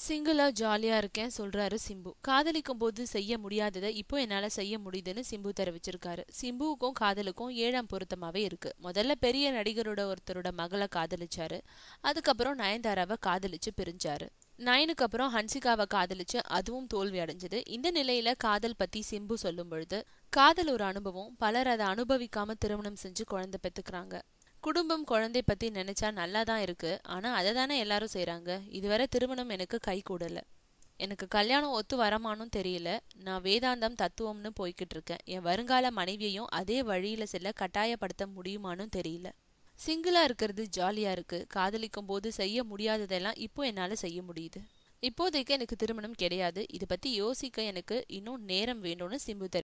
சிங்கிளா ஜாலியா இருக்கேன் சொல்றாரு சிம்பு காதலிக்கும் போது செய்ய முடியாததை இப்போ என்னால செய்ய முடியுதுன்னு சிம்பு தெரிவிச்சிருக்காரு சிம்புவுக்கும் காதலுக்கும் ஏழாம் பொருத்தமாவே இருக்கு முதல்ல பெரிய நடிகரோட ஒருத்தரோட மகளை காதலிச்சாரு அதுக்கப்புறம் நயன்தாராவை காதலிச்சு பிரிஞ்சாரு நயனுக்கு அப்புறம் ஹன்சிகாவை காதலிச்சு அதுவும் தோல்வி அடைஞ்சது இந்த நிலையில காதல் பத்தி சிம்பு சொல்லும் பொழுது காதல் ஒரு அனுபவம் பலர் அதை அனுபவிக்காம திருமணம் செஞ்சு குழந்தை பெத்துக்கிறாங்க குடும்பம் குழந்தை பத்தி நினைச்சா நல்லா தான் இருக்கு ஆனா அதை தானே எல்லாரும் செய்றாங்க இதுவரை திருமணம் எனக்கு கை கூடல எனக்கு கல்யாணம் ஒத்து வரமானும் தெரியல நான் வேதாந்தம் தத்துவம்னு போய்கிட்டு இருக்கேன் என் வருங்கால மனைவியையும் அதே வழியில செல்ல கட்டாயப்படுத்த முடியுமானும் தெரியல சிங்கிளா இருக்கிறது ஜாலியா இருக்கு காதலிக்கும் போது செய்ய முடியாததெல்லாம் இப்போ என்னால செய்ய முடியுது இப்போதைக்கு எனக்கு திருமணம் கிடையாது இதை பத்தி யோசிக்க எனக்கு இன்னும் நேரம் வேணும்னு சிம்பு தெரிவித்தார்.